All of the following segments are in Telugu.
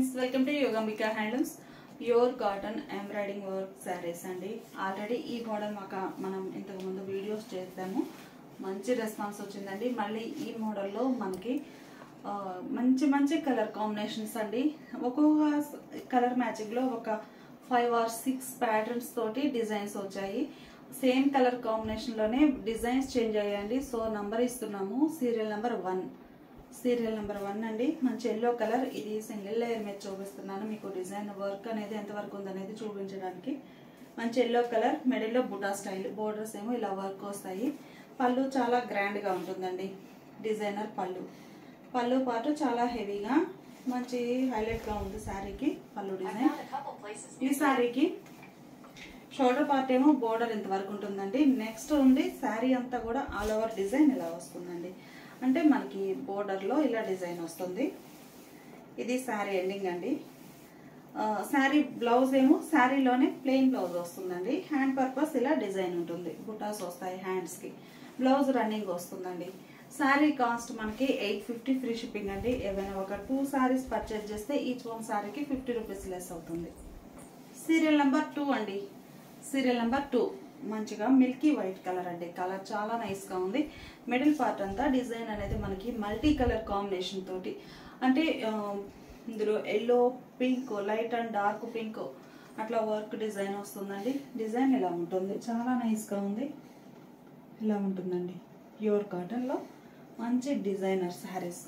friends welcome to Yogambika handlooms pure cotton embroidering work saris అండి ఆల్రెడీ ఈ మోడల్ మాకు మనం ఇంతకు ముందు వీడియోస్ చేసాము మంచి రెస్పాన్స్ వచ్చిందండి మళ్ళీ ఈ మోడల్లో మనకి ఆ, మంచి మంచి కలర్ కాంబినేషన్స్ అండి ఒక్కొక్క కలర్ మ్యాచింగ్లో ఒక ఫైవ్ ఆర్ సిక్స్ ప్యాటర్న్స్ తోటి డిజైన్స్ వచ్చాయి సేమ్ కలర్ కాంబినేషన్లోనే డిజైన్స్ చేంజ్ అయ్యాయండి సో నంబర్ ఇస్తున్నాము serial number one serial number one అండి మంచి ఎల్లో కలర్ ఇది సింగిల్ లేయర్ మీద చూపిస్తున్నాను మీకు డిజైన్ వర్క్ అనేది ఎంతవరకు ఉందనేది చూపించడానికి మంచి ఎల్లో కలర్ మెడల్లో బుటా స్టైల్ బోర్డర్స్ ఏమో ఇలా వర్క్ వస్తాయి పళ్ళు చాలా గ్రాండ్గా ఉంటుందండి డిజైనర్ పళ్ళు పళ్ళు పాటు చాలా హెవీగా మంచి హైలైట్గా ఉంది శారీకి పళ్ళు డిజైన్ ఈ శారీకి షోల్డర్ పార్ట్ ఏమో బోర్డర్ ఇంతవరకు ఉంటుందండి నెక్స్ట్ ఉంది శారీ అంతా కూడా ఆల్ ఓవర్ డిజైన్ ఇలా వస్తుందండి అంటే మనకి బోర్డర్లో ఇలా డిజైన్ వస్తుంది ఇది శారీ ఎండింగ్ అండి ఆ, శారీ బ్లౌజ్ ఏమో శారీలోనే ప్లెయిన్ బ్లౌజ్ వస్తుందండి హ్యాండ్ పర్పస్ ఇలా డిజైన్ ఉంటుంది బుటాస్ వస్తాయి హ్యాండ్స్కి బ్లౌజ్ రన్నింగ్ వస్తుందండి శారీ కాస్ట్ మనకి ఎయిట్ ఫిఫ్టీ ఫ్రీ షిప్పింగ్ అండి ఏవైనా ఒక టూ శారీస్ పర్చేజ్ చేస్తే ఈచ్ వన్ శారీకి ఫిఫ్టీ రూపీస్ లెస్ అవుతుంది సీరియల్ నెంబర్ టూ అండి సీరియల్ నెంబర్ టూ మంచిగా మిల్కీ వైట్ కలర్ అండి కలర్ చాలా నైస్గా ఉంది మిడిల్ పార్ట్ అంతా డిజైన్ అనేది మనకి మల్టీ కలర్ కాంబినేషన్ తోటి అంటే ఆ, ఇందులో yellow pink light and dark pink అట్లా వర్క్ డిజైన్ వస్తుందండి డిజైన్ ఇలా ఉంటుంది చాలా నైస్గా ఉంది ఇలా ఉంటుందండి ప్యూర్ కాటన్లో మంచి డిజైనర్ శారీస్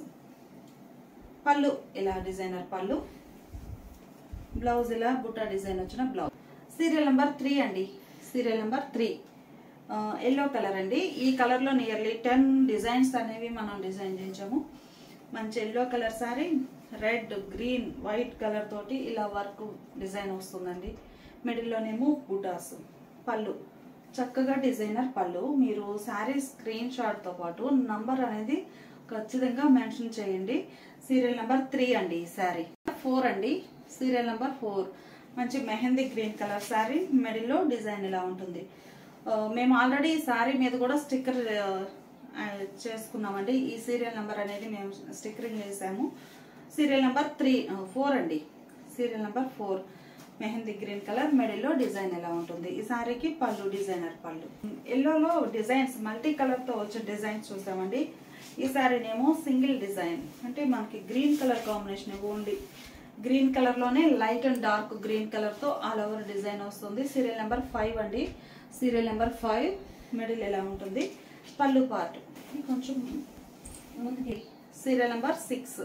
పళ్ళు ఇలా డిజైనర్ పళ్ళు బ్లౌజ్ ఇలా బుట్ట డిజైన్ వచ్చిన బ్లౌజ్ సీరియల్ నెంబర్ త్రీ అండి serial number three yellow colour అండి ఈ కలర్లో నియర్లీ టెన్ డిజైన్స్ అనేవి మనం డిజైన్ చేయించాము మంచి yellow colour sari red green white colour తోటి ఇలా వర్క్ డిజైన్ వస్తుందండి మిడిల్లోనేమో బుటాస్ పళ్ళు చక్కగా డిజైనర్ పళ్ళు మీరు శారీ స్క్రీన్ షాట్తో పాటు నంబర్ అనేది ఖచ్చితంగా మెన్షన్ చేయండి సీరియల్ నెంబర్ త్రీ అండి ఈ శారీ ఫోర్ అండి సీరియల్ నెంబర్ ఫోర్ మంచి మెహందీ గ్రీన్ కలర్ శారీ మిడిల్లో డిజైన్ ఇలా ఉంటుంది ఆ, మేము ఆల్రెడీ శారీ మీద కూడా స్టిక్కర్ చేసుకున్నామండి ఈ సీరియల్ నెంబర్ అనేది మేము స్టిక్కరింగ్ చేసాము సీరియల్ నెంబర్ త్రీ ఫోర్ అండి serial number four mehndi green colour మెడలో డిజైన్ ఎలా ఉంటుంది ఈ సారీకి పళ్ళు డిజైనర్ పళ్ళు ఎల్లోలో డిజైన్స్ మల్టీ కలర్ తో వచ్చే డిజైన్స్ చూసామండి ఈ సారీనేమో సింగిల్ డిజైన్ అంటే మనకి green colour combination only green colour లోనే light and dark green colour తో ఆల్ ఓవర్ డిజైన్ వస్తుంది సీరియల్ నెంబర్ ఫైవ్ అండి సీరియల్ నెంబర్ ఫైవ్ మిడిల్ ఎలా ఉంటుంది పళ్ళు పార్ట్ కొంచెం ముందుకి serial number six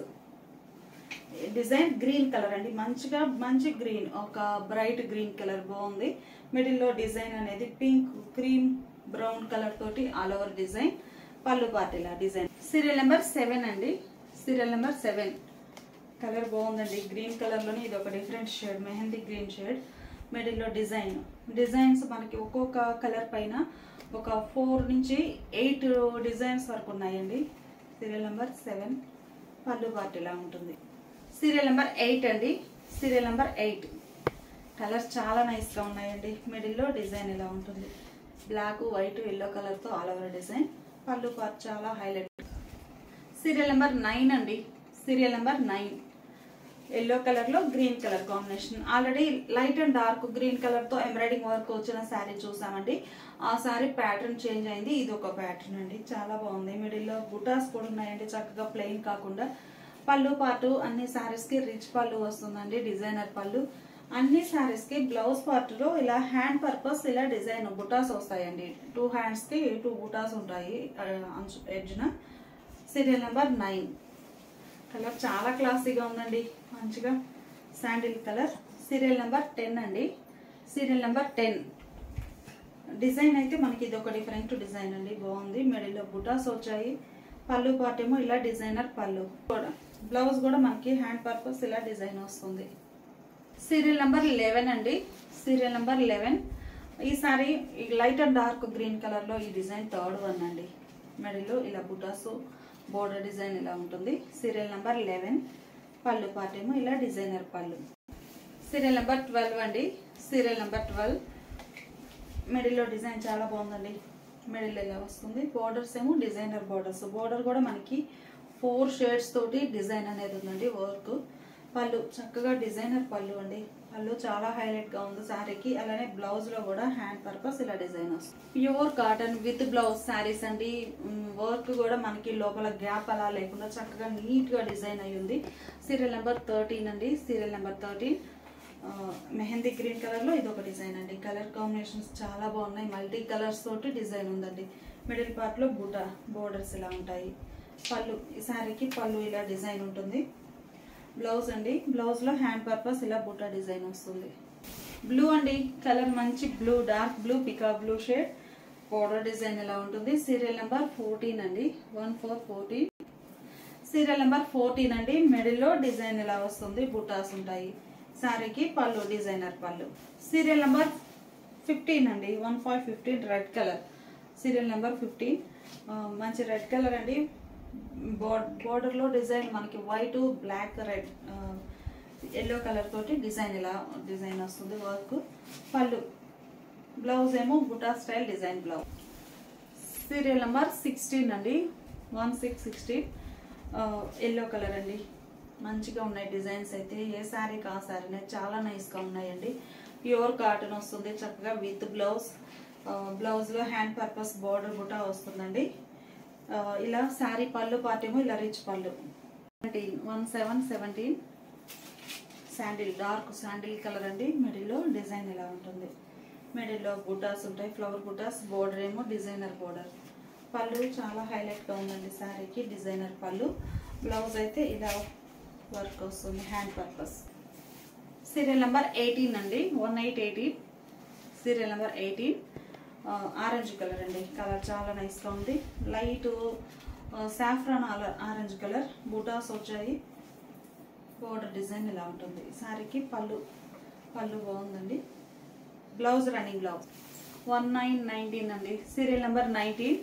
design green colour అండి మంచిగా మంచి గ్రీన్ ఒక బ్రైట్ గ్రీన్ కలర్ బాగుంది మిడిల్లో డిజైన్ అనేది పింక్ క్రీమ్ బ్రౌన్ కలర్ తోటి ఆల్ ఓవర్ డిజైన్ పళ్ళు పార్ట్ ఇలా డిజైన్ సీరియల్ నెంబర్ సెవెన్ అండి సీరియల్ నెంబర్ సెవెన్ కలర్ బాగుందండి గ్రీన్ కలర్ లోనే ఇది ఒక different shade mehndi green shade మిడిల్లో డిజైన్ డిజైన్స్ మనకి ఒక్కొక్క కలర్ పైన ఒక ఫోర్ నుంచి ఎయిట్ డిజైన్స్ వరకు ఉన్నాయండి సీరియల్ నెంబర్ సెవెన్ పళ్ళు పార్ట్ ఇలా ఉంటుంది సీరియల్ నెంబర్ ఎయిట్ అండి సీరియల్ నెంబర్ ఎయిట్ కలర్స్ చాలా నైస్గా ఉన్నాయండి మిడిల్లో డిజైన్ ఇలా ఉంటుంది బ్లాక్ వైట్ ఎల్లో కలర్తో ఆల్ ఓవర్ డిజైన్ పళ్ళు పార్ట్ చాలా హైలైట్ సీరియల్ నెంబర్ నైన్ అండి serial number nine yellow colour లో green colour combination already light and dark green colour తో ఎంబ్రాయిడింగ్ వర్క్ వచ్చిన శారీ చూసామండి ఆ శారీ ప్యాటర్న్ చేంజ్ అయింది ఇది ఒక ప్యాటర్న్ అండి చాలా బాగుంది మిడిల్ లో బుటాస్ కూడా ఉన్నాయండి చక్కగా ప్లెయిన్ కాకుండా పళ్ళు పాటు అన్ని శారీస్ కి రిచ్ పళ్ళు వస్తుందండి డిజైనర్ పళ్ళు అన్ని శారీస్ కి బ్లౌజ్ పార్ట్ లో ఇలా హ్యాండ్ పర్పస్ ఇలా డిజైన్ బుటాస్ వస్తాయండి టూ హ్యాండ్స్ కి టూ బుటాస్ ఉంటాయి ఎడ్జ్న సీరియల్ నెంబర్ నైన్ కలర్ చాలా క్లాసీగా ఉందండి మంచిగా sandal colour serial number ten అండి సీరియల్ నెంబర్ టెన్ డిజైన్ అయితే మనకి ఇది ఒక డిఫరెంట్ డిజైన్ అండి బాగుంది మిడిల్లో బుటాస్ వచ్చాయి పళ్ళు పార్ట్ ఏమో ఇలా డిజైనర్ పళ్ళు కూడా బ్లౌజ్ కూడా మనకి హ్యాండ్ పర్పస్ ఇలా డిజైన్ వస్తుంది సీరియల్ నెంబర్ లెవెన్ అండి సీరియల్ నెంబర్ లెవెన్ ఈసారి ఈ light and dark green colour లో ఈ డిజైన్ థర్డ్ వన్ అండి మిడిల్లో ఇలా బుటాస్ బోర్డర్ డిజైన్ ఇలా ఉంటుంది సీరియల్ నెంబర్ లెవెన్ పళ్ళు పార్ట్ ఏమో ఇలా డిజైనర్ పళ్ళు సీరియల్ నెంబర్ ట్వెల్వ్ అండి సీరియల్ నెంబర్ ట్వెల్వ్ మిడిల్లో డిజైన్ చాలా బాగుందండి మిడిల్ ఇలా వస్తుంది బోర్డర్స్ ఏమో డిజైనర్ బోర్డర్స్ బోర్డర్ కూడా మనకి ఫోర్ షేడ్స్ తోటి డిజైన్ అనేది ఉందండి వర్క్ పళ్ళు చక్కగా డిజైనర్ పళ్ళు అండి పళ్ళు చాలా హైలైట్ గా ఉంది శారీకి అలానే బ్లౌజ్ లో కూడా హ్యాండ్ పర్పస్ ఇలా డిజైన్ వస్తుంది pure cotton with blouse saris అండి వర్క్ కూడా మనకి లోపల గ్యాప్ అలా లేకుండా చక్కగా నీట్ గా డిజైన్ అయి ఉంది సీరియల్ నెంబర్ థర్టీన్ అండి serial number thirteen mehndi green colour లో ఇది ఒక డిజైన్ అండి కలర్ కాంబినేషన్స్ చాలా బాగున్నాయి మల్టీ కలర్స్ తోటి డిజైన్ ఉందండి మిడిల్ పార్ట్ లో బుట్ట బోర్డర్స్ ఇలా ఉంటాయి పళ్ళు ఈ శారీకి పళ్ళు ఇలా డిజైన్ ఉంటుంది బ్లౌజ్ అండి బ్లౌజ్ లో హ్యాండ్ పర్పస్ ఇలా బుట్ట డిజైన్ వస్తుంది బ్లూ అండి కలర్ మంచి బ్లూ డార్క్ బ్లూ పికా బ్లూ షేడ్ బోర్డర్ డిజైన్ ఇలా ఉంటుంది సీరియల్ నెంబర్ ఫోర్టీన్ అండి one four fourteen serial number fourteen అండి మిడిల్లో డిజైన్ ఇలా వస్తుంది బుటాస్ ఉంటాయి శారీకి పళ్ళు డిజైనర్ పళ్ళు సీరియల్ నెంబర్ ఫిఫ్టీన్ అండి one five fifteen red colour serial number fifteen మంచి రెడ్ కలర్ అండి బోర్డర్ లో డిజైన్ మనకి white black red yellow colour తోటి డిజైన్ ఇలా డిజైన్ వస్తుంది వర్క్ పళ్ళు బ్లౌజ్ ఏమో buta style design blouse serial number sixteen అండి one six sixteen yellow colour అండి మంచిగా ఉన్నాయి డిజైన్స్ అయితే ఏ శారీకి ఆ శారీనే చాలా నైస్గా ఉన్నాయండి ప్యూర్ కాటన్ వస్తుంది చక్కగా విత్ బ్లౌజ్ బ్లౌజ్లో హ్యాండ్ పర్పస్ బార్డర్ బుటా వస్తుందండి ఆ, ఇలా శారీ పళ్ళు పార్ట్ ఏమో ఇలా రిచ్ పళ్ళు seventeen one seven seventeen sandal dark sandal colour అండి మిడిల్లో డిజైన్ ఇలా ఉంటుంది మిడిల్లో బుటాస్ ఉంటాయి ఫ్లవర్ బుటాస్ బోర్డర్ ఏమో డిజైనర్ బోర్డర్ పళ్ళు చాలా హైలైట్గా ఉందండి శారీకి డిజైనర్ పళ్ళు బ్లౌజ్ అయితే ఇలా వర్క్ వస్తుంది hand purpose serial number eighteen అండి one eight eighteen serial number eighteen orange colour అండి కలర్ చాలా నైస్గా ఉంది light saffron orange colour butas వచ్చాయి బోర్డర్ డిజైన్ ఇలా ఉంటుంది శారీకి పళ్ళు పళ్ళు బాగుందండి blouse running blouse one nine nineteen అండి సీరియల్ నెంబర్ నైన్టీన్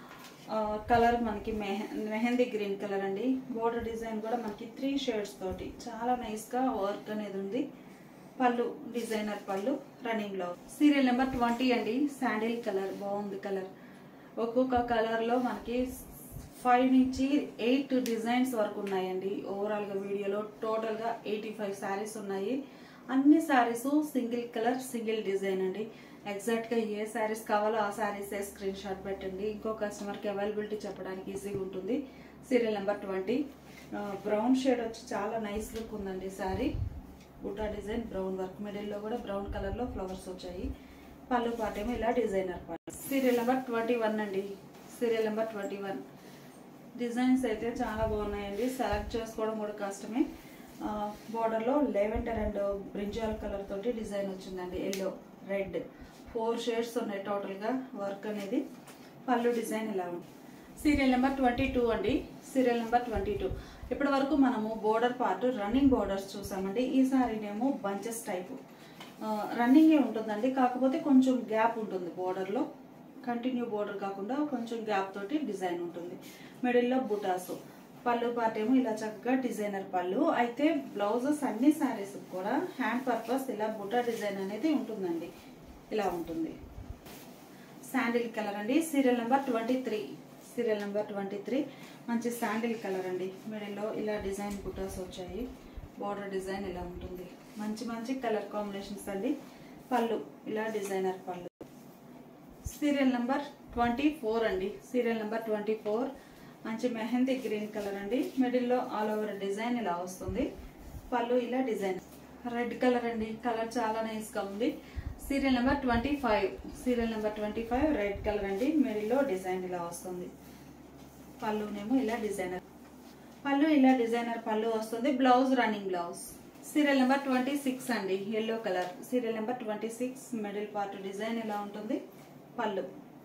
కలర్ మనకి మెహ- మెహందీ గ్రీన్ కలర్ అండి బోర్డర్ డిజైన్ కూడా మనకి త్రీ షేడ్స్ తోటి చాలా నైస్గా వర్క్ అనేది ఉంది పళ్ళు డిజైనర్ పళ్ళు running blouse serial number twenty అండి శాండిల్ కలర్ బాగుంది కలర్ ఒక్కొక్క కలర్లో మనకి ఫైవ్ నుంచి ఎయిట్ డిజైన్స్ వరకు ఉన్నాయండి ఓవరాల్గా వీడియోలో టోటల్గా ఎయిటీ ఫైవ్ శారీస్ ఉన్నాయి అన్ని saris single colour single design అండి ఎగ్జాక్ట్గా ఏ శారీస్ కావాలో ఆ శారీస్ స్క్రీన్ షాట్ పెట్టండి ఇంకో కస్టమర్కి అవైలబిలిటీ చెప్పడానికి ఈజీగా ఉంటుంది serial number twenty brown shade వచ్చి చాలా నైస్ లుక్ ఉందండి sari buta design brown work మిడిల్లో కూడా బ్రౌన్ కలర్లో ఫ్లవర్స్ వచ్చాయి పళ్ళు పాటేమో ఇలా డిజైనర్ పళ్ళు సీరియల్ నెంబర్ ట్వంటీ వన్ అండి serial number twenty one designs అయితే చాలా బాగున్నాయండి సెలెక్ట్ చేసుకోవడం కూడా కష్టమే బార్డర్లో లెవెండర్ అండ్ బ్రింజాల్ కలర్ తోటి డిజైన్ వచ్చిందండి ఎల్లో రెడ్ ఫోర్ షేడ్స్ ఉన్నాయి టోటల్గా వర్క్ అనేది పళ్ళు డిజైన్ ఇలా ఉంది సీరియల్ నెంబర్ ట్వంటీ టూ అండి సీరియల్ నెంబర్ ట్వంటీ టూ ఇప్పటి వరకు మనము బోర్డర్ పార్ట్ రన్నింగ్ బోర్డర్స్ చూసామండి ఈసారినేమో బంచెస్ టైపు రన్నింగే ఉంటుందండి కాకపోతే కొంచెం గ్యాప్ ఉంటుంది బోర్డర్లో కంటిన్యూ బోర్డర్ కాకుండా కొంచెం గ్యాప్ తోటి డిజైన్ ఉంటుంది మిడిల్లో బుటాసు పళ్ళు పార్ట్ ఏమో ఇలా చక్కగా డిజైనర్ పళ్ళు అయితే బ్లౌజెస్ అన్ని శారీస్ కూడా హ్యాండ్ పర్పస్ ఇలా బుటా డిజైన్ అనేది ఉంటుందండి ఇలా ఉంటుంది శాండిల్ కలర్ అండి serial number twenty three serial number twenty three మంచి శాండిల్ కలర్ అండి మిడిల్లో ఇలా డిజైన్ బుటాస్ వచ్చాయి బార్డర్ డిజైన్ ఇలా ఉంటుంది మంచి మంచి కలర్ కాంబినేషన్స్ అండి పళ్ళు ఇలా డిజైనర్ పళ్ళు సీరియల్ నెంబర్ ట్వంటీ ఫోర్ అండి సీరియల్ నెంబర్ ట్వంటీ ఫోర్ మంచి మెహందీ గ్రీన్ కలర్ అండి మిడిల్లో ఆల్ ఓవర్ డిజైన్ ఇలా వస్తుంది పళ్ళు ఇలా డిజైన్ రెడ్ కలర్ అండి కలర్ చాలా నైస్ గా ఉంది serial number twenty five serial number twenty five red colour అండి మిడిల్లో డిజైన్ ఇలా వస్తుంది పళ్ళునేమో ఇలా డిజైనర్ పళ్ళు ఇలా డిజైనర్ పళ్ళు వస్తుంది blouse running blouse serial number twenty six అండి yellow colour serial number twenty six middle part design ఇలా ఉంటుంది పళ్ళు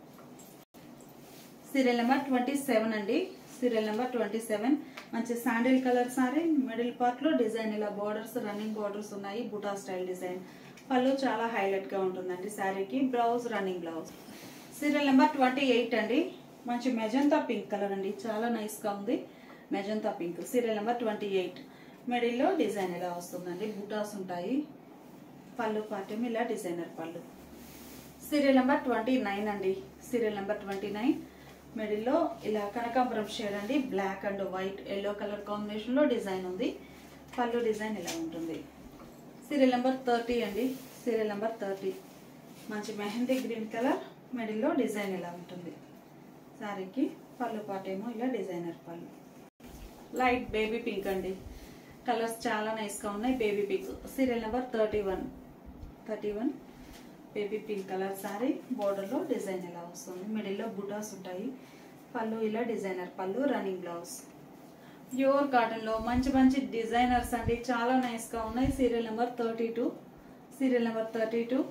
సీరియల్ నెంబర్ ట్వంటీ సెవెన్ అండి సీరియల్ నెంబర్ ట్వంటీ సెవెన్ మంచి sandal colour sari middle part లో డిజైన్ ఇలా బార్డర్స్ రన్నింగ్ బార్డర్స్ ఉన్నాయి బుటా స్టైల్ డిజైన్ పళ్ళు చాలా హైలైట్ గా ఉంటుందండి శారీకి blouse running blouse serial number twenty eight అండి మంచి మెజంతా పింక్ కలర్ అండి చాలా నైస్ గా ఉంది magenta pink serial number twenty eight మిడిల్లో డిజైన్ ఇలా వస్తుందండి బుటాస్ ఉంటాయి పళ్ళు పాటేమో ఇలా డిజైనర్ పళ్ళు సీరియల్ నెంబర్ ట్వంటీ నైన్ అండి సీరియల్ నెంబర్ ట్వంటీ నైన్ మిడిల్లో ఇలా కనకాంబరం షేడ్ అండి black and white yellow colour combination లో డిజైన్ ఉంది పళ్ళు డిజైన్ ఇలా ఉంటుంది సీరియల్ నెంబర్ థర్టీ అండి సీరియల్ నెంబర్ థర్టీ మంచి మెహందీ గ్రీన్ కలర్ మిడిల్లో డిజైన్ ఇలా ఉంటుంది శారీకి పళ్ళు పాటేమో ఇలా డిజైనర్ పళ్ళు లైట్ బేబీ పింక్ అండి కలర్స్ చాలా నైస్గా ఉన్నాయి baby pink serial number thirty one thirty one baby pink colour sari బోర్డర్లో డిజైన్ ఇలా వస్తుంది మిడిల్లో బుటాస్ ఉంటాయి పళ్ళు ఇలా డిజైనర్ పళ్ళు రన్నింగ్ బ్లౌజ్ ప్యూర్ కాటన్లో మంచి మంచి డిజైనర్స్ అండి చాలా నైస్గా ఉన్నాయి serial number thirty two serial number thirty two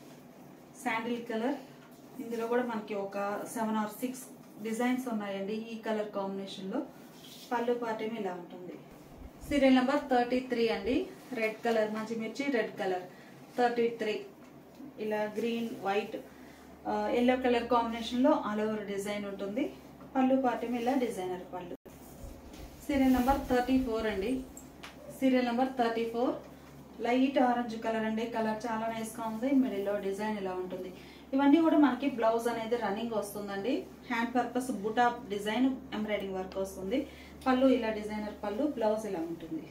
sandal colour ఇందులో కూడా మనకి ఒక సెవెన్ ఆర్ సిక్స్ డిజైన్స్ ఉన్నాయండి ఈ కలర్ కాంబినేషన్లో పళ్ళు పాటేమి ఇలా ఉంటుంది సీరియల్ నెంబర్ థర్టీ త్రీ అండి రెడ్ కలర్ మంచి మిర్చి రెడ్ కలర్ థర్టీ త్రీ ఇలా గ్రీన్ వైట్ ఎల్లో కలర్ కాంబినేషన్లో ఆల్ ఓవర్ డిజైన్ ఉంటుంది పళ్ళు పాటేమి ఇలా డిజైనర్ పళ్ళు సీరియల్ నెంబర్ థర్టీ ఫోర్ అండి serial number thirty four light orange colour అండి కలర్ చాలా నైస్గా ఉంది మిడిల్లో డిజైన్ ఇలా ఉంటుంది ఇవన్నీ కూడా మనకి బ్లౌజ్ అనేది రన్నింగ్ వస్తుందండి హ్యాండ్ పర్పస్ బుటా డిజైన్ ఎంబ్రాయిడింగ్ వర్క్ వస్తుంది పళ్ళు ఇలా డిజైనర్ పళ్ళు బ్లౌజ్ ఇలా ఉంటుంది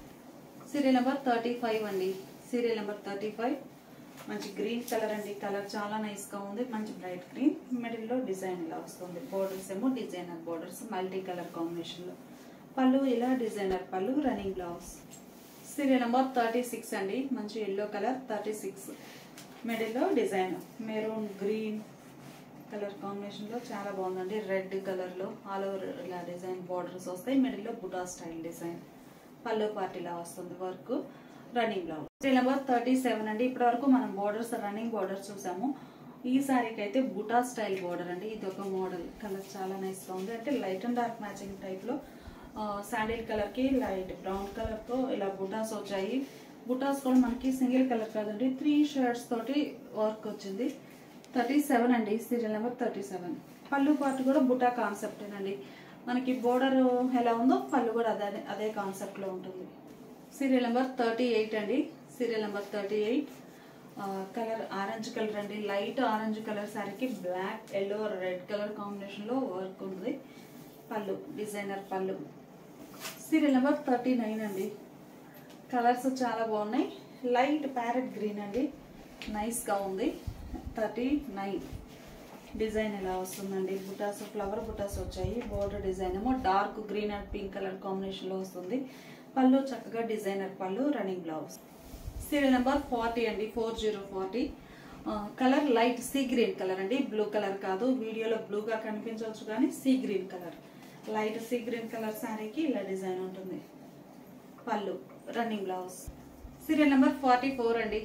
సీరియల్ నెంబర్ థర్టీ ఫైవ్ అండి సీరియల్ నెంబర్ థర్టీ ఫైవ్ మంచి గ్రీన్ కలర్ అండి కలర్ చాలా నైస్గా ఉంది మంచి బ్రైట్ గ్రీన్ మిడిల్లో డిజైన్ ఇలా వస్తుంది బోర్డర్స్ ఏమో డిజైనర్ బోర్డర్స్ మల్టీ కలర్ కాంబినేషన్లో పళ్ళు ఇలా డిజైనర్ పళ్ళు running blouse serial number thirty six అండి మంచి ఎల్లో కలర్ థర్టీ సిక్స్ మిడిల్లో డిజైన్ మెరూన్ గ్రీన్ కలర్ కాంబినేషన్లో చాలా బాగుందండి రెడ్ కలర్లో ఆల్ ఓవర్ ఇలా డిజైన్ బార్డర్స్ వస్తాయి మిడిల్లో బుటా స్టైల్ డిజైన్ పళ్ళు పార్టీలా వస్తుంది work running blouse serial number thirty seven అండి ఇప్పటి వరకు మనం బోర్డర్స్ రన్నింగ్ బోర్డర్స్ చూసాము ఈ సారీకి అయితే బుటా స్టైల్ బోర్డర్ అండి ఇది ఒక మోడల్ కలర్ చాలా నైస్గా ఉంది అంటే లైట్ అండ్ డార్క్ మ్యాచింగ్ టైప్లో శాండిల్ కలర్కి లైట్ బ్రౌన్ కలర్తో ఇలా బుటాస్ వచ్చాయి బుటాస్ కూడా మనకి సింగిల్ కలర్ కాదండి త్రీ షర్ట్స్ తోటి వర్క్ వచ్చింది థర్టీ సెవెన్ అండి సీరియల్ నెంబర్ థర్టీ సెవెన్ పళ్ళు పాటు కూడా బుటా కాన్సెప్టేనండి మనకి బోర్డర్ ఎలా ఉందో పళ్ళు కూడా అదే అదే కాన్సెప్ట్లో ఉంటుంది సీరియల్ నెంబర్ థర్టీ ఎయిట్ అండి serial number thirty eight colour orange colour అండి లైట్ ఆరెంజ్ కలర్ శారీకి బ్లాక్ ఎల్లో రెడ్ కలర్ కాంబినేషన్లో వర్క్ ఉంది పళ్ళు డిజైనర్ పళ్ళు సీరియల్ నెంబర్ థర్టీ నైన్ అండి కలర్స్ చాలా బాగున్నాయి లైట్ ప్యారెట్ గ్రీన్ అండి నైస్గా ఉంది థర్టీ నైన్ డిజైన్ ఎలా వస్తుందండి బుటాస్ ఫ్లవర్ బుటాస్ వచ్చాయి బోర్డర్ డిజైన్ ఏమో dark green and pink colour కాంబినేషన్లో వస్తుంది పళ్ళు చక్కగా డిజైనర్ పళ్ళు running blouse serial number forty అండి four zero forty colour light sea green colour అండి బ్లూ కలర్ కాదు వీడియోలో బ్లూగా కనిపించవచ్చు కానీ sea green colour light sea green colour శారీకి ఇలా డిజైన్ ఉంటుంది పళ్ళు running blouse serial number forty four అండి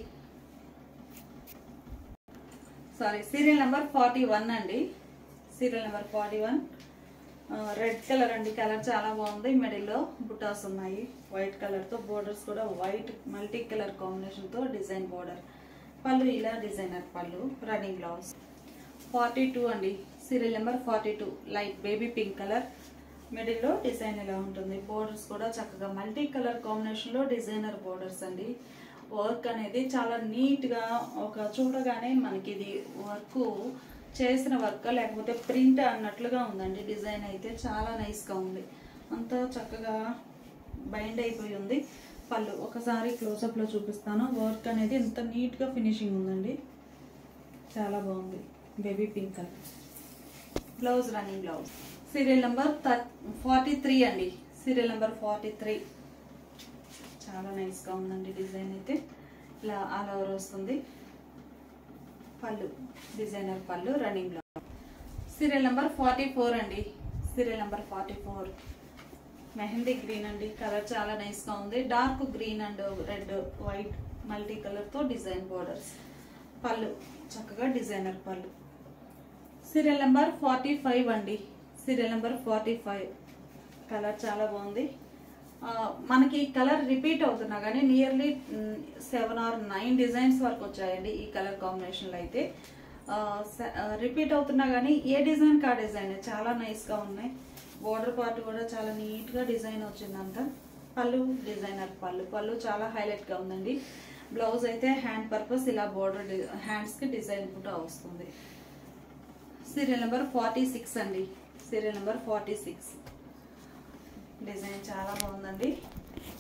sorry serial number forty one అండి serial number forty one red colour అండి కలర్ చాలా బాగుంది మిడిల్లో బుటాస్ ఉన్నాయి వైట్ కలర్తో బోర్డర్స్ కూడా వైట్ మల్టీ కలర్ కాంబినేషన్తో డిజైన్ బోర్డర్ పళ్ళు ఇలా డిజైనర్ పళ్ళు రన్నింగ్ బ్లౌజ్ ఫార్టీ టూ అండి serial number forty two light baby pink colour మిడిల్లో డిజైన్ ఇలా ఉంటుంది బోర్డర్స్ కూడా చక్కగా మల్టీ కలర్ కాంబినేషన్లో డిజైనర్ బోర్డర్స్ అండి వర్క్ అనేది చాలా నీట్గా ఒక చూడగానే మనకి ఇది వర్క్ చేసిన వర్క్ లేకపోతే ప్రింట్ అన్నట్లుగా ఉందండి డిజైన్ అయితే చాలా నైస్గా ఉంది అంతా చక్కగా బైండ్ అయిపోయి ఉంది పళ్ళు ఒకసారి క్లోజప్లో చూపిస్తాను వర్క్ అనేది ఎంత నీట్గా ఫినిషింగ్ ఉందండి చాలా బాగుంది baby pink colour blouse running blouse serial number థర్ ఫార్టీ త్రీ అండి సీరియల్ నెంబర్ ఫార్టీ త్రీ చాలా నైస్గా ఉందండి డిజైన్ అయితే ఇలా ఆల్ ఓవర్ వస్తుంది పళ్ళు డిజైనర్ పళ్ళు running blouse serial number forty four అండి serial number forty four mehndi green అండి కలర్ చాలా నైస్గా ఉంది dark green and red white multi కలర్తో డిజైన్ బోర్డర్స్ పళ్ళు చక్కగా డిజైనర్ పళ్ళు సీరియల్ నెంబర్ ఫార్టీ ఫైవ్ అండి serial number forty five colour చాలా బాగుంది ఆ, మనకి కలర్ రిపీట్ అవుతున్నా కానీ nearly seven or nine designs వరకు వచ్చాయండి ఈ కలర్ కాంబినేషన్లో అయితే రిపీట్ అవుతున్నా కానీ ఏ డిజైన్ కా డిజైన్ చాలా నైస్గా ఉన్నాయి బోర్డర్ పార్ట్ కూడా చాలా నీట్గా డిజైన్ వచ్చిందంట పళ్ళు డిజైనర్ పళ్ళు పళ్ళు చాలా హైలైట్గా ఉందండి బ్లౌజ్ అయితే హ్యాండ్ పర్పస్ ఇలా బోర్డర్ హ్యాండ్స్కి డిజైన్ కూడా వస్తుంది సీరియల్ నెంబర్ ఫార్టీ సిక్స్ అండి serial number forty six design చాలా బాగుందండి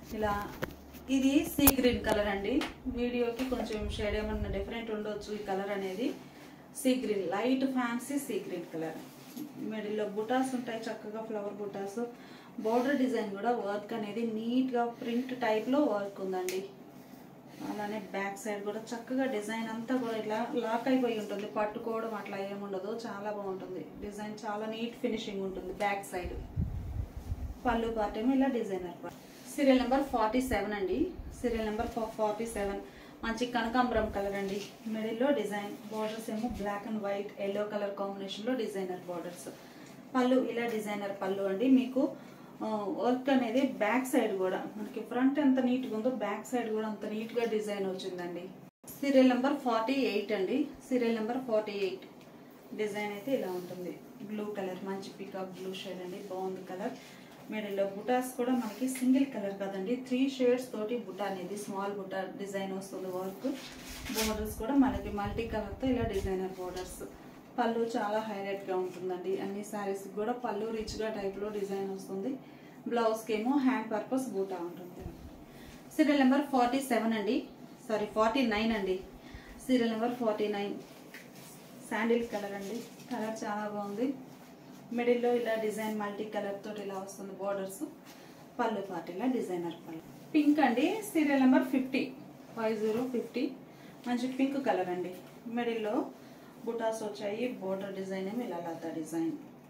ఇలా ఇది సీ గ్రీన్ కలర్ అండి వీడియోకి కొంచెం షేడ్ ఏమన్నా డిఫరెంట్ ఉండొచ్చు ఈ కలర్ అనేది sea green light fancy sea green colour మిడిల్లో బుటాస్ ఉంటాయి చక్కగా ఫ్లవర్ బుటాస్ బోర్డర్ డిజైన్ కూడా వర్క్ అనేది నీట్గా ప్రింట్ టైప్లో వర్క్ ఉందండి అలానే బ్యాక్ సైడ్ కూడా చక్కగా డిజైన్ అంతా కూడా ఇట్లా లాక్ అయిపోయి ఉంటుంది పట్టుకోవడం అట్లా ఏముండదు చాలా బాగుంటుంది డిజైన్ చాలా నీట్ ఫినిషింగ్ ఉంటుంది బ్యాక్ సైడ్ పళ్ళు పార్ట్ ఏమో ఇలా designer part serial number forty seven అండి సీరియల్ నెంబర్ ఫార్టీ సెవెన్ మంచి కనకాంబరం కలర్ అండి మిడిల్లో డిజైన్ బార్డర్స్ ఏమో black and white yellow colour కాంబినేషన్లో డిజైనర్ బార్డర్స్ పళ్ళు ఇలా డిజైనర్ పళ్ళు అండి మీకు వర్క్ అనేది బ్యాక్ సైడ్ కూడా మనకి ఫ్రంట్ ఎంత నీట్గా ఉందో బ్యాక్ సైడ్ కూడా అంత నీట్గా డిజైన్ వచ్చిందండి సీరియల్ నెంబర్ ఫార్టీ ఎయిట్ అండి serial number forty eight design అయితే ఇలా ఉంటుంది బ్లూ కలర్ మంచి పికాక్ బ్లూ షేడ్ అండి బాగుంది కలర్ మిడిల్లో బుటాస్ కూడా మనకి సింగిల్ కలర్ కదండి త్రీ షేడ్స్ తోటి బుటా అనేది స్మాల్ బుటా డిజైన్ వస్తుంది వర్క్ బోర్డర్స్ కూడా మనకి మల్టీ కలర్తో ఇలా డిజైనర్ బోర్డర్స్ పళ్ళు చాలా హైలైట్గా ఉంటుందండి అన్ని శారీస్ కూడా పళ్ళు రిచ్గా టైప్లో డిజైన్ వస్తుంది బ్లౌజ్కి ఏమో హ్యాండ్ పర్పస్ బూటా ఉంటుంది సీరియల్ నెంబర్ ఫార్టీ సెవెన్ అండి సారీ ఫార్టీ నైన్ అండి serial number forty nine sandal colour అండి కలర్ చాలా బాగుంది మిడిల్లో ఇలా డిజైన్ మల్టీ కలర్ తోటి ఇలా వస్తుంది బోర్డర్స్ పళ్ళు పార్ట్ ఇలా డిజైనర్ పళ్ళు పింక్ అండి serial number fifty five zero fifty మంచి పింక్ కలర్ అండి మిడిల్లో బుటాస్ వచ్చాయి బోర్డర్ డిజైన్ ఏమో ఇలా లతా డిజైన్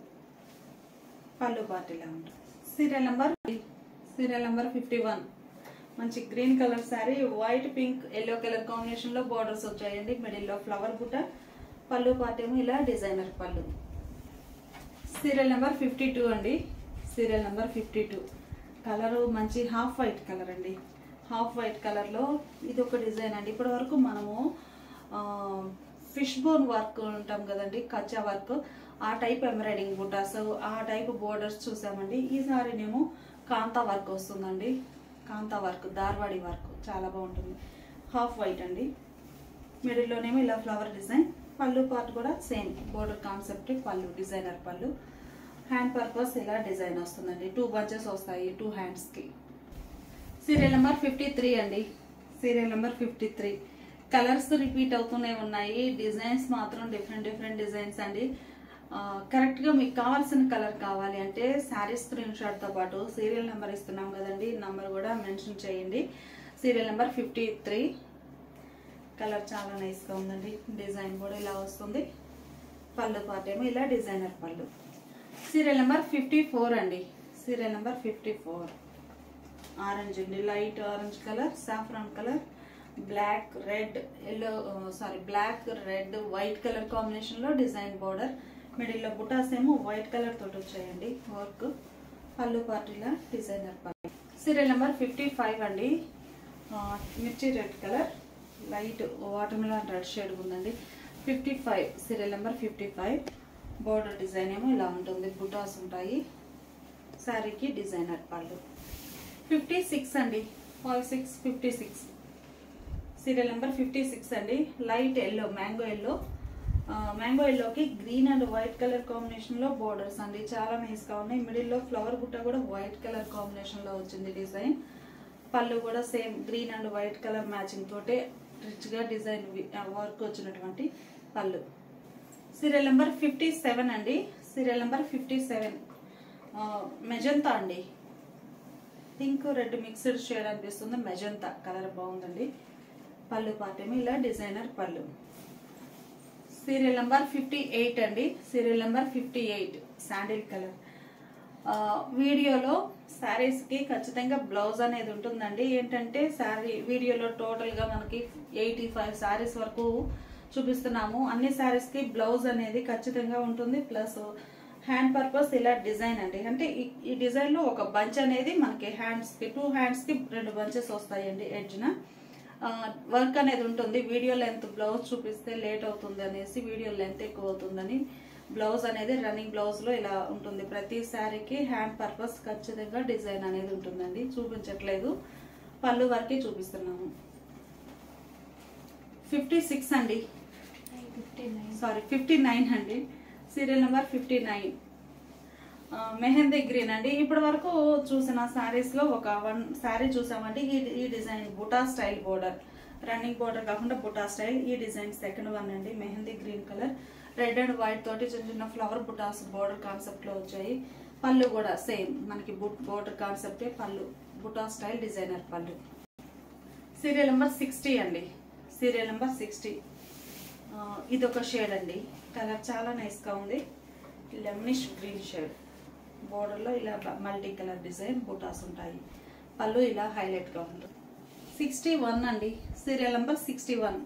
పళ్ళు పార్ట్ ఇలా ఉంటుంది serial number serial number fifty one మంచి green colour sari white pink yellow colour combination లో బోర్డర్స్ వచ్చాయండి మిడిల్లో ఫ్లవర్ బుట్ట పళ్ళు పార్ట్ ఏమో ఇలా డిజైనర్ పళ్ళు సీరియల్ నెంబర్ ఫిఫ్టీ టూ అండి serial number fifty two colour మంచి హాఫ్ వైట్ కలర్ అండి హాఫ్ వైట్ కలర్లో ఇది ఒక డిజైన్ అండి ఇప్పటి వరకు మనము ఫిష్ బోన్ వర్క్ ఉంటాం కదండి కచ్చా వర్క్ ఆ టైప్ ఎంబ్రాయిడింగ్ బుటాస్ ఆ టైప్ బోర్డర్స్ చూసామండి ఈసారినేమో కాంతా వర్క్ వస్తుందండి కాంతా వర్క్ దార్వాడి వర్క్ చాలా బాగుంటుంది హాఫ్ వైట్ అండి మిడిల్లోనేమో ఇలా ఫ్లవర్ డిజైన్ పళ్ళు పార్ట్ కూడా సేమ్ బోర్డర్ కాన్సెప్ట్ పళ్ళు డిజైనర్ పళ్ళు హ్యాండ్ పర్పస్ ఇలా డిజైన్ వస్తుందండి టూ బంచెస్ వస్తాయి టూ హ్యాండ్స్కి సీరియల్ నెంబర్ ఫిఫ్టీ త్రీ అండి serial number fifty three colours repeat అవుతూనే ఉన్నాయి డిజైన్స్ మాత్రం డిఫరెంట్ డిఫరెంట్ డిజైన్స్ అండి ఆ, కరెక్ట్గా మీకు కావాల్సిన కలర్ కావాలి అంటే శారీ స్క్రీన్ షాట్తో పాటు సీరియల్ నెంబర్ ఇస్తున్నాం కదండి నంబర్ కూడా మెన్షన్ చేయండి serial number fifty three colour చాలా నైస్గా ఉందండి డిజైన్ కూడా ఇలా వస్తుంది పళ్ళు పార్ట్ ఏమో ఇలా డిజైనర్ పళ్ళు సీరియల్ నెంబర్ ఫిఫ్టీ ఫోర్ అండి serial number fifty four orange అండి light orange colour saffron colour black red yellow sorry black red white colour కాంబినేషన్లో డిజైన్ బార్డర్ మిడిల్లో బుటాస్ ఏమో వైట్ కలర్ తోటి వచ్చాయండి వర్క్ పళ్ళు పార్టీలా డిజైనర్ పళ్ళు సీరియల్ నెంబర్ ఫిఫ్టీ ఫైవ్ అండి ఆ, మిర్చి red colour light watermelon red shade ఉందండి fifty five serial number fifty five border design ఏమో ఇలా ఉంటుంది బుటాస్ ఉంటాయి శారీకి డిజైనర్ పళ్ళు ఫిఫ్టీ సిక్స్ అండి five six fifty six serial number fifty six అండి light yellow mango yellow mango ఎల్లోకి green and white colour combination లో బోర్డర్స్ అండి చాలా నైస్ గా ఉన్నాయి మిడిల్ లో ఫ్లవర్ బుట్ట కూడా వైట్ కలర్ కాంబినేషన్ లో వచ్చింది డిజైన్ పళ్ళు కూడా same green and white colour matching తోటే రిచ్ గా డిజైన్ వర్క్ వచ్చినటువంటి పళ్ళు సీరియల్ నెంబర్ ఫిఫ్టీ సెవెన్ అండి serial number fifty seven magenta అండి పింక్ రెడ్ మిక్స్డ్ షేడ్ అనిపిస్తుంది మెజంతా కలర్ బాగుందండి పళ్ళు పాటేమో ఇలా డిజైనర్ పళ్ళు సీరియల్ నెంబర్ ఫిఫ్టీ ఎయిట్ అండి serial number fifty eight sandal colour వీడియోలో శారీస్కి ఖచ్చితంగా బ్లౌజ్ అనేది ఉంటుందండి ఏంటంటే శారీ వీడియోలో టోటల్గా మనకి ఎయిటీ ఫైవ్ శారీస్ వరకు చూపిస్తున్నాము అన్ని శారీస్కి బ్లౌజ్ అనేది ఖచ్చితంగా ఉంటుంది ప్లస్ హ్యాండ్ పర్పస్ ఇలా డిజైన్ అండి అంటే ఈ- ఈ డిజైన్లో ఒక బంచ్ అనేది మనకి హ్యాండ్స్కి టూ హ్యాండ్స్కి రెండు బంచెస్ వస్తాయండి ఎడ్జ్న వర్క్ అనేది ఉంటుంది వీడియో లెంత్ బ్లౌజ్ చూపిస్తే లేట్ అవుతుంది అనేసి వీడియో లెంత్ ఎక్కువ అవుతుందని బ్లౌజ్ అనేది రన్నింగ్ బ్లౌజ్ లో ఇలా ఉంటుంది ప్రతి శారీకి హ్యాండ్ పర్పస్ ఖచ్చితంగా డిజైన్ అనేది ఉంటుందండి చూపించట్లేదు పళ్ళు వరకే చూపిస్తున్నాము ఫిఫ్టీ సిక్స్ అండి సారీ ఫిఫ్టీ నైన్ అండి సీరియల్ నెంబర్ ఫిఫ్టీ నైన్ ఆ, మెహందీ గ్రీన్ అండి ఇప్పటి వరకు చూసిన శారీస్ లో ఒక వన్ శారీ చూసామండి ఈ ఈ డిజైన్ బుటా స్టైల్ బోర్డర్ రన్నింగ్ బోర్డర్ కాకుండా బుటా స్టైల్ ఈ డిజైన్ సెకండ్ వన్ అండి mehndi green colour red and white తోటి చిన్న చిన్న ఫ్లవర్ బుటాస్ బోర్డర్ కాన్సెప్ట్ లో వచ్చాయి పళ్ళు కూడా సేమ్ మనకి బుట్ బోర్డర్ కాన్సెప్టే పళ్ళు బుటా స్టైల్ డిజైనర్ పళ్ళు సీరియల్ నెంబర్ సిక్స్టీ అండి సీరియల్ నెంబర్ సిక్స్టీ ఇది ఒక షేడ్ అండి కలర్ చాలా nice గా ఉంది లెమనిష్ గ్రీన్ షేడ్ బోర్డర్లో ఇలా మల్టీ కలర్ డిజైన్ బూటాస్ ఉంటాయి పళ్ళు ఇలా highlight గా ఉంటుంది సిక్స్టీ వన్ అండి సీరియల్ నెంబర్ సిక్స్టీ వన్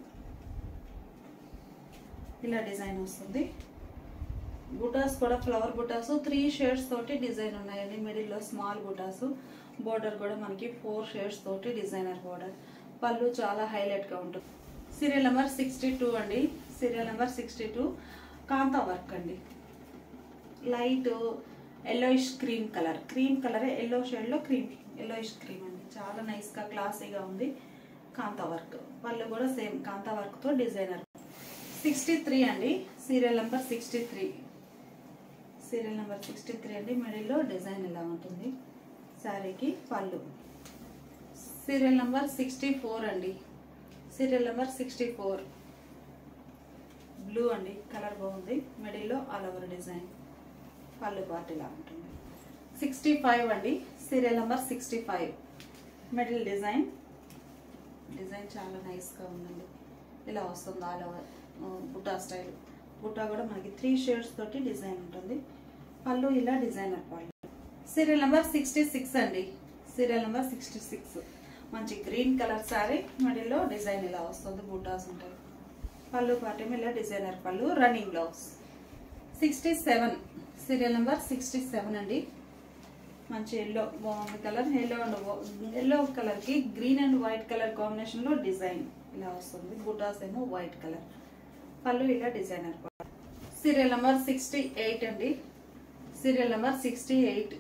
ఇలా డిజైన్ వస్తుంది బుటాస్ కూడా ఫ్లవర్ బుటాస్ త్రీ షేడ్స్ తోటి డిజైన్ ఉన్నాయండి మిడిల్లో స్మాల్ బుటాస్ బోర్డర్ కూడా మనకి ఫోర్ షేడ్స్ తోటి డిజైనర్ బోర్డర్ పళ్ళు చాలా హైలైట్ గా ఉంటుంది సీరియల్ నెంబర్ సిక్స్టీ టూ అండి serial number sixty two kantha work అండి light yellowish cream colour cream colour yellow shade లో క్రీమ్ ఎల్లోయిష్ క్రీమ్ అండి చాలా నైస్ గా క్లాసీగా ఉంది కాంతా వర్క్ పళ్ళు కూడా సేమ్ కాంతా వర్క్ తో డిజైనర్ సిక్స్టీ త్రీ అండి serial number sixty three serial number sixty three అండి మిడిల్లో డిజైన్ ఇలా ఉంటుంది శారీకి పళ్ళు సీరియల్ నెంబర్ సిక్స్టీ ఫోర్ అండి serial number sixty four blue అండి కలర్ బాగుంది మిడిల్లో ఆల్ ఓవర్ డిజైన్ పళ్ళు పార్ట్ ఇలా ఉంటుంది సిక్స్టీ ఫైవ్ అండి serial number sixty five middle design design చాలా నైస్గా ఉందండి ఇలా వస్తుంది ఆల్ ఓవర్ బుట్టా స్టైల్ బుట్టా కూడా మనకి త్రీ షేడ్స్ తోటి డిజైన్ ఉంటుంది పళ్ళు ఇలా డిజైనర్ పళ్ళు సీరియల్ నెంబర్ సిక్స్టీ సిక్స్ అండి సీరియల్ నెంబర్ సిక్స్టీ సిక్స్ మంచి గ్రీన్ కలర్ శారీ మిడిల్లో డిజైన్ ఇలా వస్తుంది బూటాస్ ఉంటాయి పళ్ళు పాటేమో ఇలా డిజైనర్ పళ్ళు running blouse sixty seven serial number sixty seven అండి మంచి ఎల్లో బాగుంది colour yellow and yellow colour కి green and white colour combination లో డిజైన్ ఇలా వస్తుంది బుటాస్ ఏమో వైట్ కలర్ పళ్ళు ఇలా designer serial number sixty eight అండి serial number sixty eight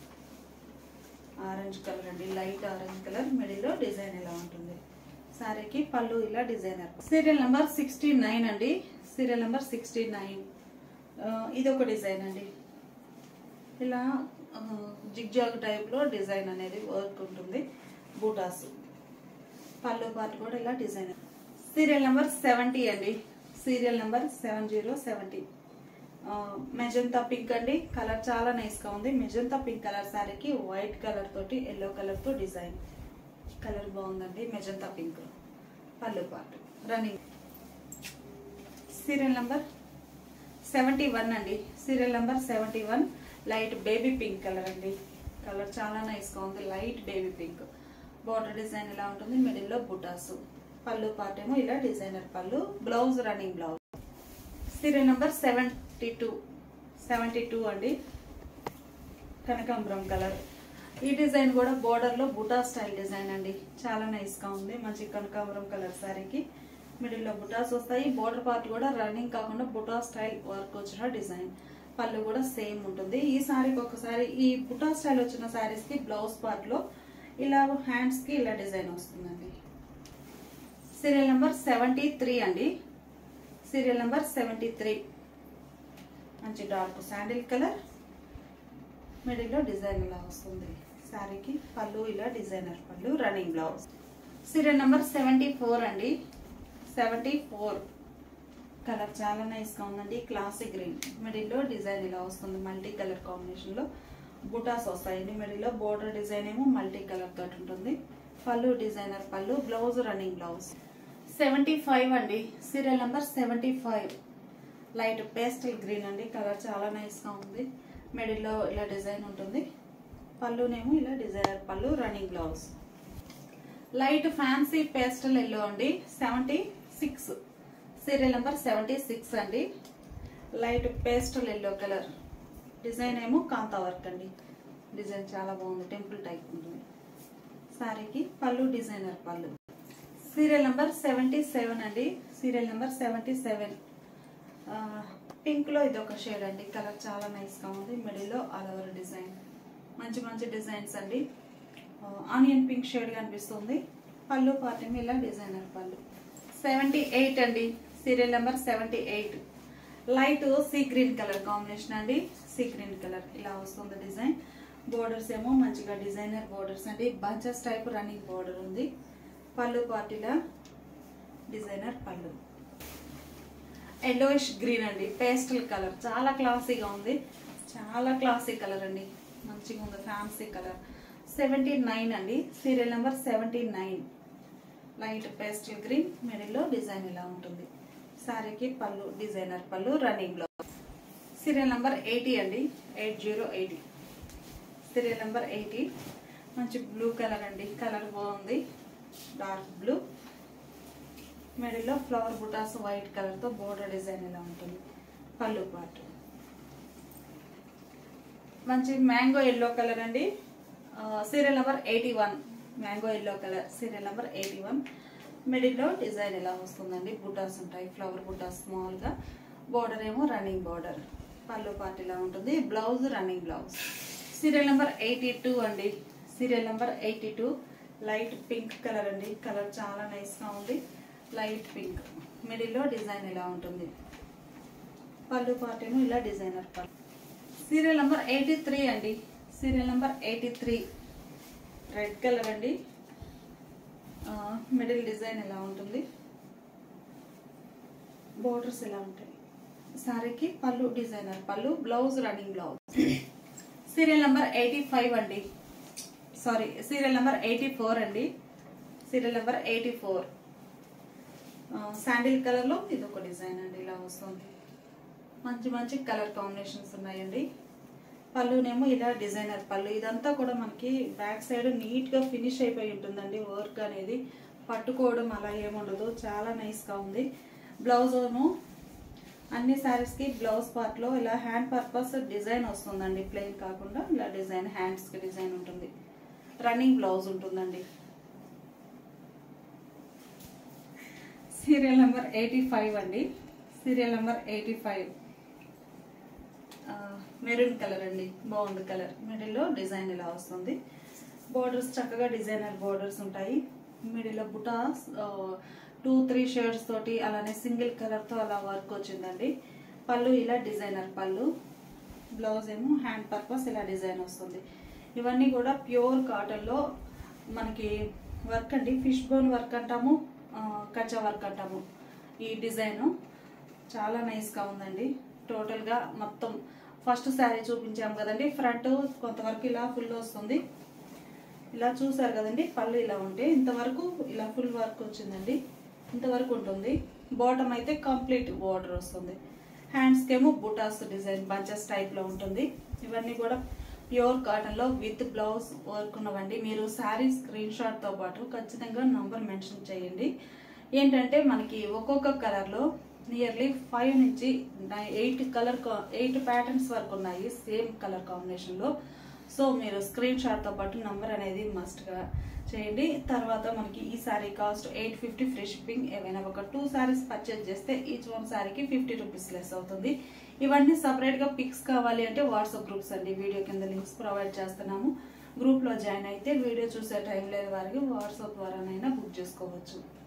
orange colour అండి లైట్ ఆరెంజ్ కలర్ మిడిల్లో డిజైన్ ఇలా ఉంటుంది సారీకి పళ్ళు ఇలా designer serial number sixty nine అండి సీరియల్ నెంబర్ సిక్స్టీ నైన్ ఇది ఒక డిజైన్ అండి ఇలా జిగ్జాగ్ టైప్ లో డిజైన్ అనేది వర్క్ ఉంటుంది బూటాస్ పళ్ళు పార్ట్ కూడా ఇలా డిజైన్ సీరియల్ నెంబర్ సెవెంటీ అండి serial number seven zero seventy magenta pink అండి కలర్ చాలా నైస్ గా ఉంది మెజంతా పింక్ కలర్ శారీకి వైట్ కలర్ తోటి ఎల్లో కలర్ తో డిజైన్ కలర్ బాగుందండి మెజంతా పింక్ పళ్ళు part running serial number seventy one అండి serial number seventy one light baby pink colour అండి కలర్ చాలా నైస్ గా ఉంది light baby pink border design ఇలా ఉంటుంది మిడిల్ లో బుటాస్ పళ్ళు పార్ట్ ఏమో ఇలా డిజైనర్ పళ్ళు blouse running blouse serial number seventy two seventy two అండి కనకాంబరం కలర్ ఈ డిజైన్ కూడా బోర్డర్ లో బుటా స్టైల్ డిజైన్ అండి చాలా నైస్ గా ఉంది మంచి కనకాంబరం కలర్ శారీకి మిడిల్ లో బుటాస్ వస్తాయి బోర్డర్ పార్ట్ కూడా రన్నింగ్ కాకుండా బుటా స్టైల్ వర్క్ వచ్చిన డిజైన్ పళ్ళు కూడా సేమ్ ఉంటుంది ఈ సారీకి ఒకసారి ఈ బుటా స్టైల్ వచ్చిన సారీస్ కి బ్లౌజ్ పార్ట్ లో ఇలా హ్యాండ్స్ కి ఇలా డిజైన్ వస్తుందండి సీరియల్ నెంబర్ సెవెంటీ త్రీ అండి సీరియల్ నెంబర్ సెవెంటీ త్రీ మంచి డార్క్ శాండిల్ కలర్ మిడిల్లో డిజైన్ ఇలా వస్తుంది శారీకి పళ్ళు ఇలా డిజైనర్ పళ్ళు running blouse serial number seventy four అండి సెవెంటీ ఫోర్ కలర్ చాలా నైస్ గా ఉందండి క్లాసిక్ గ్రీన్ మిడిల్లో డిజైన్ ఇలా వస్తుంది మల్టీ కలర్ కాంబినేషన్ లో బుటాస్ వస్తాయండి మిడిల్లో బోర్డర్ డిజైన్ ఏమో మల్టీ కలర్ తోటి ఉంటుంది పళ్ళు డిజైనర్ పళ్ళు blouse running blouse seventy five అండి serial number seventy five light pastel green అండి కలర్ చాలా నైస్ గా ఉంది మిడిల్లో ఇలా డిజైన్ ఉంటుంది పళ్ళునేమో ఇలా డిజైనర్ పళ్ళు running blouse light fancy pastel yellow అండి seventy six serial number seventy six అండి light pastel yellow colour design ఏమో కాంతా వర్క్ అండి డిజైన్ చాలా బాగుంది టెంపుల్ టైప్ ఉంటుంది సారీకి పళ్ళు డిజైనర్ పళ్ళు సీరియల్ నెంబర్ సెవెంటీ సెవెన్ అండి serial number seventy seven pink లో ఇది ఒక షేడ్ అండి కలర్ చాలా నైస్ గా ఉంది మిడిల్ లో ఆల్ ఓవర్ డిజైన్ మంచి మంచి డిజైన్స్ అండి ఆనియన్ పింక్ షేడ్ కనిపిస్తుంది పళ్ళు పార్టీ ఇలా డిజైనర్ పళ్ళు సెవెంటీ ఎయిట్ అండి serial number seventy eight light sea green colour combination అండి సీ గ్రీన్ కలర్ ఇలా వస్తుంది డిజైన్ బోర్డర్స్ ఏమో మంచిగా డిజైనర్ బోర్డర్స్ అండి బంచెస్ టైప్ రన్నింగ్ బోర్డర్ ఉంది పళ్ళు పార్టీలా డిజైనర్ పళ్ళు ఎల్లోయిష్ గ్రీన్ అండి పేస్టల్ కలర్ చాలా క్లాసీగా ఉంది చాలా క్లాసీ కలర్ అండి మంచిగా ఉంది ఫ్యాన్సీ కలర్ సెవెంటీ నైన్ అండి serial number seventy nine light pastel green మిడిల్లో డిజైన్ ఇలా ఉంటుంది శారీకి పళ్ళు డిజైనర్ పళ్ళు running blouse serial number eighty అండి eight zero eighty serial number eighty మంచి బ్లూ కలర్ అండి కలర్ బాగుంది డార్క్ బ్లూ మిడిల్లో ఫ్లవర్ బుటాస్ వైట్ కలర్తో బోర్డర్ డిజైన్ ఇలా ఉంటుంది పళ్ళు పాటు మంచి మ్యాంగో ఎల్లో కలర్ అండి serial number eighty one mango yellow colour serial number eighty one మిడిల్లో డిజైన్ ఇలా వస్తుందండి బుటాస్ ఉంటాయి ఫ్లవర్ బుటాస్ స్మాల్గా బోర్డర్ ఏమో రన్నింగ్ బోర్డర్ పళ్ళు పార్ట్ ఇలా ఉంటుంది blouse running blouse serial number eighty two అండి serial number eighty two light pink colour అండి కలర్ చాలా నైస్గా ఉంది లైట్ పింక్ మిడిల్లో డిజైన్ ఇలా ఉంటుంది పళ్ళు పార్ట్ ఏమో ఇలా డిజైనర్ పళ్ళు సీరియల్ నెంబర్ ఎయిటీ త్రీ అండి serial number eighty three red colour అండి మిడిల్ డిజైన్ ఎలా ఉంటుంది బోర్డర్స్ ఎలా ఉంటాయి సారీకి పళ్ళు డిజైనర్ పళ్ళు blouse running blouse serial number eighty five అండి sorry serial number eighty four అండి serial number eighty four sandal కలర్లో ఇది ఒక డిజైన్ అండి ఇలా వస్తుంది మంచి మంచి కలర్ కాంబినేషన్స్ ఉన్నాయండి పళ్ళునేమో ఇలా డిజైనర్ పళ్ళు ఇదంతా కూడా మనకి బ్యాక్ సైడ్ నీట్గా ఫినిష్ అయిపోయి ఉంటుందండి వర్క్ అనేది పట్టుకోవడం అలా ఏముండదు చాలా నైస్గా ఉంది బ్లౌజ్ ఏమో అన్ని శారీస్కి బ్లౌజ్ పార్ట్లో ఇలా హ్యాండ్ పర్పస్ డిజైన్ వస్తుందండి ప్లెయిన్ కాకుండా ఇలా డిజైన్ హ్యాండ్స్కి డిజైన్ ఉంటుంది రన్నింగ్ బ్లౌజ్ ఉంటుందండి సీరియల్ నెంబర్ ఎయిటీ ఫైవ్ అండి serial number eighty five maroon colour అండి బాగుంది కలర్ మిడిల్లో డిజైన్ ఇలా వస్తుంది బోర్డర్స్ చక్కగా డిజైనర్ బోర్డర్స్ ఉంటాయి మిడిల్లో బుటాస్ టూ త్రీ షేడ్స్ తోటి అలానే సింగిల్ కలర్తో అలా వర్క్ వచ్చిందండి పళ్ళు ఇలా డిజైనర్ పళ్ళు బ్లౌజ్ ఏమో హ్యాండ్ పర్పస్ ఇలా డిజైన్ వస్తుంది ఇవన్నీ కూడా ప్యూర్ కాటన్లో మనకి వర్క్ అండి ఫిష్ బోన్ వర్క్ అంటాము ఆ, కచ్చా వర్క్ అంటాము ఈ డిజైన్ చాలా నైస్గా ఉందండి టోటల్గా మొత్తం ఫస్ట్ శారీ చూపించాము కదండి ఫ్రంట్ కొంతవరకు ఇలా ఫుల్ వస్తుంది ఇలా చూసారు కదండి పళ్ళు ఇలా ఉంటే ఇంతవరకు ఇలా ఫుల్ వర్క్ వచ్చిందండి ఇంతవరకు ఉంటుంది బాటమ్ అయితే కంప్లీట్ బార్డర్ వస్తుంది హ్యాండ్స్కి ఏమో బుటాస్ డిజైన్ బంచెస్ టైప్లో ఉంటుంది ఇవన్నీ కూడా ప్యూర్ కాటన్లో విత్ బ్లౌజ్ వర్క్ ఉన్నవండి మీరు శారీ స్క్రీన్ షాట్తో పాటు ఖచ్చితంగా నంబర్ మెన్షన్ చేయండి ఏంటంటే మనకి ఒక్కొక్క కలర్లో నియర్లీ ఫైవ్ నుంచి ఎయిట్ కలర్ ఎయిట్ ప్యాటర్న్స్ వరకు ఉన్నాయి సేమ్ కలర్ కాంబినేషన్లో సో మీరు స్క్రీన్ షాట్తో పాటు నంబర్ అనేది మస్ట్గా చేయండి తర్వాత మనకి ఈ sari cost eight fifty free shipping ఏవైనా ఒక టూ శారీస్ పర్చేజ్ చేస్తే ఈచ్ వన్ శారీకి ఫిఫ్టీ రూపీస్ లెస్ అవుతుంది ఇవన్నీ సపరేట్గా పిక్స్ కావాలి అంటే వాట్సాప్ గ్రూప్స్ అండి వీడియో కింద లింక్స్ ప్రొవైడ్ చేస్తున్నాము గ్రూప్లో జాయిన్ అయితే వీడియో చూసే టైం లేని వారికి వాట్సాప్ ద్వారానైనా బుక్ చేసుకోవచ్చు